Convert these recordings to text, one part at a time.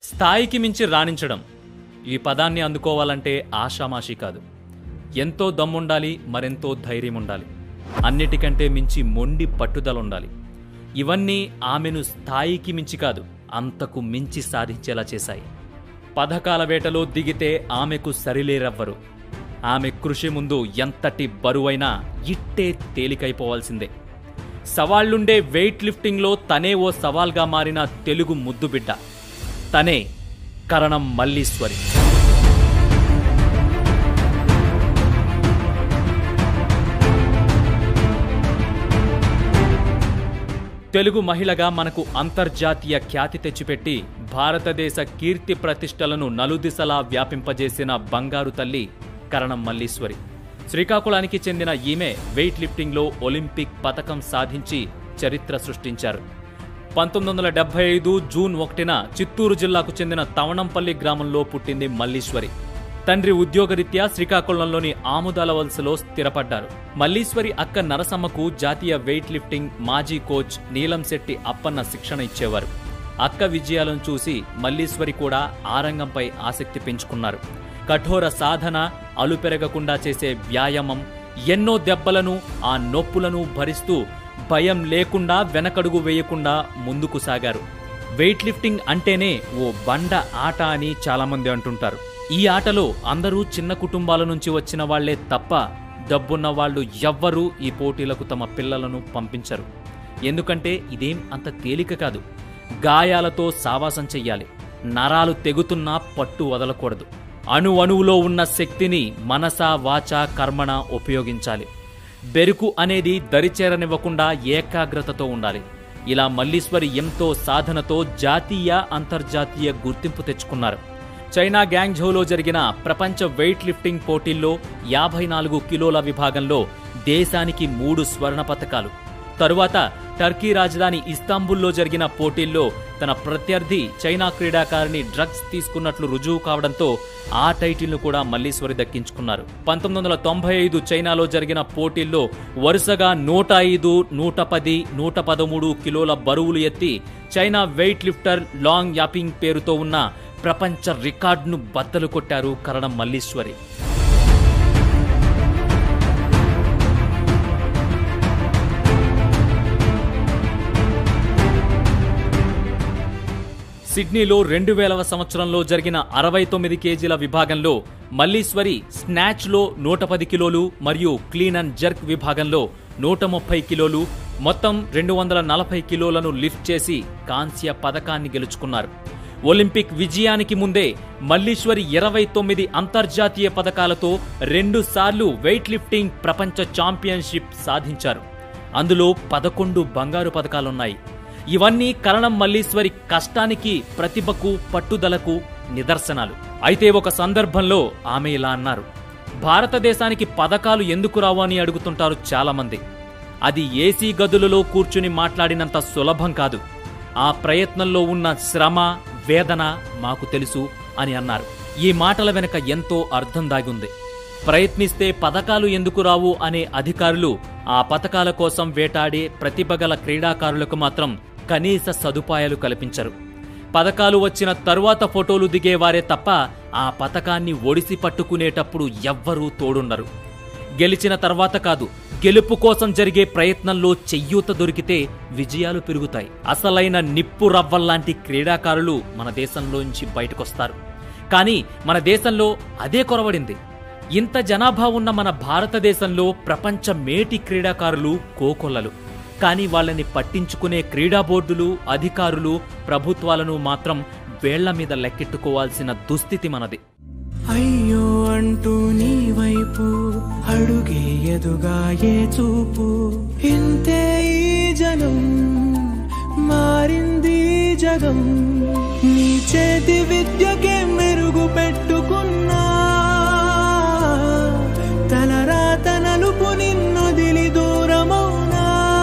స్థాయికి మించి రాణించడం ఈ పదాన్ని అందుకోవాలంటే ఆషామాషి కాదు ఎంతో దమ్ముండాలి మరెంతో ధైర్యం ఉండాలి అన్నిటికంటే మించి మొండి పట్టుదల ఉండాలి ఇవన్నీ ఆమెను స్థాయికి మించి కాదు అంతకు మించి సాధించేలా చేశాయి పథకాల వేటలో దిగితే ఆమెకు సరిలేరవ్వరు ఆమె కృషి ముందు ఎంతటి బరువైనా ఇట్టే తేలికైపోవాల్సిందే సవాళ్లుండే వెయిట్ లిఫ్టింగ్లో తనే ఓ సవాల్గా మారిన తెలుగు ముద్దుబిడ్డ తనే కరణం మల్లీశ్వరి తెలుగు మహిళగా మనకు అంతర్జాతీయ ఖ్యాతి తెచ్చిపెట్టి భారతదేశ కీర్తి ప్రతిష్టలను నలుదిశలా వ్యాపింపజేసిన బంగారు తల్లి కరణం మల్లీశ్వరి శ్రీకాకుళానికి చెందిన ఈమె వెయిట్ లిఫ్టింగ్లో ఒలింపిక్ పతకం సాధించి చరిత్ర సృష్టించారు పంతొమ్మిది వందల డెబ్బై ఐదు జూన్ ఒకటిన చిత్తూరు జిల్లాకు చెందిన తవణంపల్లి గ్రామంలో పుట్టింది మల్లీశ్వరి తండ్రి ఉద్యోగరీత్యా శ్రీకాకుళంలోని ఆముదాల వలసలో స్థిరపడ్డారు మల్లీశ్వరి అక్క నరసమ్మకు జాతీయ వెయిట్ లిఫ్టింగ్ మాజీ కోచ్ నీలం శెట్టి అప్పన్న శిక్షణ ఇచ్చేవారు అక్క విజయాలను చూసి మల్లీశ్వరి కూడా ఆ రంగంపై ఆసక్తి పెంచుకున్నారు కఠోర సాధన అలుపెరగకుండా చేసే వ్యాయామం ఎన్నో దెబ్బలను ఆ నొప్పులను భరిస్తూ భయం లేకుండా వెనకడుగు వేయకుండా ముందుకు సాగారు వెయిట్ లిఫ్టింగ్ అంటేనే ఓ బండ ఆట అని చాలామంది అంటుంటారు ఈ ఆటలో అందరూ చిన్న కుటుంబాల నుంచి వచ్చిన వాళ్లే తప్ప డబ్బున్న వాళ్ళు ఎవ్వరూ ఈ పోటీలకు తమ పిల్లలను పంపించరు ఎందుకంటే ఇదేం అంత తేలిక కాదు గాయాలతో సావాసం చెయ్యాలి నరాలు తెగుతున్నా పట్టు వదలకూడదు అణు అణువులో ఉన్న శక్తిని మనస వాచ కర్మణ ఉపయోగించాలి బెరుకు అనేది దరిచేరనివ్వకుండా ఏకాగ్రతతో ఉండాలి ఇలా మల్లీశ్వరి ఎంతో సాధనతో జాతీయ అంతర్జాతీయ గుర్తింపు తెచ్చుకున్నారు చైనా గ్యాంగ్ఝౌలో జరిగిన ప్రపంచ వెయిట్ లిఫ్టింగ్ పోటీల్లో యాభై నాలుగు కిలోల విభాగంలో దేశానికి మూడు స్వర్ణ పతకాలు తరువాత టర్కీ రాజధాని ఇస్తాంబుల్లో జరిగిన పోటీల్లో తన ప్రత్యర్థి చైనా క్రీడాకారిణి డ్రగ్స్ తీసుకున్నట్లు రుజువు కావడంతో ఆ టైటిల్ను కూడా మల్లీశ్వరి దక్కించుకున్నారు పంతొమ్మిది వందల తొంభై ఐదు చైనాలో జరిగిన పోటీల్లో వరుసగా నూట ఐదు నూట పది నూట పదమూడు కిలోల బరువులు ఎత్తి China weight lifter Long Yaping పేరుతో ఉన్న ప్రపంచ రికార్డును బద్దలు కొట్టారు కరణం మల్లీశ్వరి సిడ్నీలో రెండు వేలవ సంవత్సరంలో జరిగిన అరవై తొమ్మిది కేజీల విభాగంలో మల్లీశ్వరి స్నాచ్లో నూట పది కిలోలు మరియు క్లీన్ అండ్ జర్క్ విభాగంలో నూట ముప్పై కిలోలు మొత్తం రెండు వందల నలభై కిలోలను లిఫ్ట్ చేసి కాంస్య పథకాన్ని గెలుచుకున్నారు ఒలింపిక్ విజయానికి ముందే మల్లీశ్వరి ఇరవై తొమ్మిది అంతర్జాతీయ పథకాలతో రెండు సార్లు వెయిట్ లిఫ్టింగ్ ప్రపంచ ఛాంపియన్షిప్ సాధించారు అందులో పదకొండు బంగారు పథకాలున్నాయి ఇవన్నీ కరణం మల్లీశ్వరి కష్టానికి ప్రతిభకు పట్టుదలకు నిదర్శనాలు అయితే ఒక సందర్భంలో ఆమె ఇలా అన్నారు భారతదేశానికి పథకాలు ఎందుకు రావు అని అడుగుతుంటారు చాలామంది అది ఏసీ గదులలో కూర్చుని మాట్లాడినంత సులభం కాదు ఆ ప్రయత్నంలో ఉన్న శ్రమ వేదన మాకు తెలుసు అని అన్నారు ఈ మాటల వెనుక ఎంతో అర్థం దాగుంది ప్రయత్నిస్తే పథకాలు ఎందుకు రావు అనే అధికారులు ఆ పథకాల కోసం వేటాడే ప్రతిభగల క్రీడాకారులకు మాత్రం కనీస సదుపాయాలు కల్పించరు పథకాలు వచ్చిన తరువాత ఫోటోలు దిగేవారే తప్ప ఆ పథకాన్ని ఒడిసి పట్టుకునేటప్పుడు ఎవ్వరూ తోడుండరు గెలిచిన తర్వాత కాదు గెలుపు కోసం జరిగే ప్రయత్నంలో చెయ్యూత దొరికితే విజయాలు పెరుగుతాయి అసలైన నిప్పు రవ్వల్లాంటి క్రీడాకారులు మన దేశంలోంచి బయటకొస్తారు కానీ మన దేశంలో అదే కొరవడింది ఇంత జనాభా ఉన్న మన భారతదేశంలో ప్రపంచ మేటి క్రీడాకారులు కోకొల్లలు కానీ వాళ్ళని పట్టించుకునే క్రీడా బోర్డులు అధికారులు ప్రభుత్వాలను మాత్రం వేళ్ల మీద లెక్కెట్టుకోవాల్సిన దుస్థితి మనది అయ్యో అంటూ నీ వైపు అడుగే ఎదుగాయే చూపు ఇంతే ఈ జనం మారింది జగం నీ చేతి విద్యకే మెరుగు పెట్టుకున్నా తలరాత నలుపు నిన్నొదిలి దూరమౌనా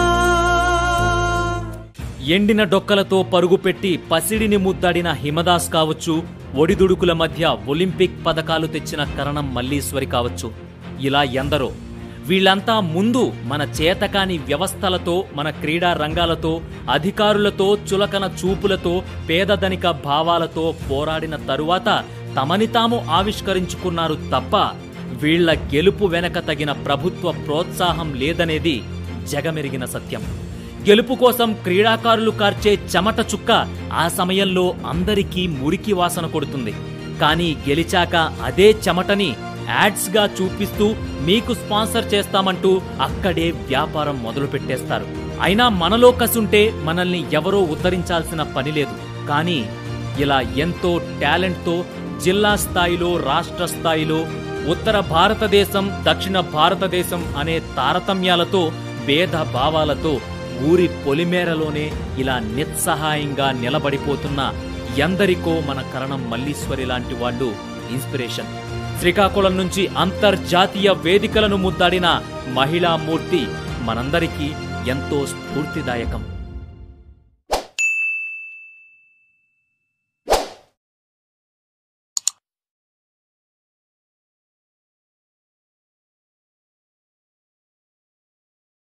ఎండిన డొక్కలతో పరుగుపెట్టి పసిడిని ముద్దాడిన హిమదాస్ కావచ్చు ఒడిదుడుకుల మధ్య ఒలింపిక్ పథకాలు తెచ్చిన కరణం మల్లీశ్వరి కావచ్చు ఇలా ఎందరో వీళ్ళంతా ముందు మన చేతకాని వ్యవస్థలతో మన క్రీడా రంగాలతో అధికారులతో చులకన చూపులతో పేదధనిక భావాలతో పోరాడిన తరువాత తమని తాము ఆవిష్కరించుకున్నారు తప్ప వీళ్ల గెలుపు వెనక తగిన ప్రభుత్వ ప్రోత్సాహం లేదనేది జగమెరిగిన సత్యం గెలుపు కోసం క్రీడాకారులు కార్చే చెమట చుక్క ఆ సమయంలో అందరికీ మురికి వాసన కొడుతుంది కానీ గెలిచాక అదే చెమటని యాడ్స్ గా చూపిస్తూ మీకు స్పాన్సర్ చేస్తామంటూ అక్కడే వ్యాపారం మొదలు పెట్టేస్తారు అయినా మనలో కసుంటే మనల్ని ఎవరో ఉద్ధరించాల్సిన పని లేదు కానీ ఇలా ఎంతో టాలెంట్తో జిల్లా స్థాయిలో రాష్ట్ర స్థాయిలో ఉత్తర భారతదేశం దక్షిణ భారతదేశం అనే తారతమ్యాలతో భేద భావాలతో ఊరి పొలిమేరలోనే ఇలా నిస్సహాయంగా నిలబడిపోతున్న ఎందరికో మన కరణం మల్లీశ్వరి లాంటి వాళ్ళు ఇన్స్పిరేషన్ శ్రీకాకుళం నుంచి అంతర్జాతీయ వేదికలను ముద్దాడిన మహిళా మూర్తి మనందరికీ ఎంతో స్ఫూర్తిదాయకం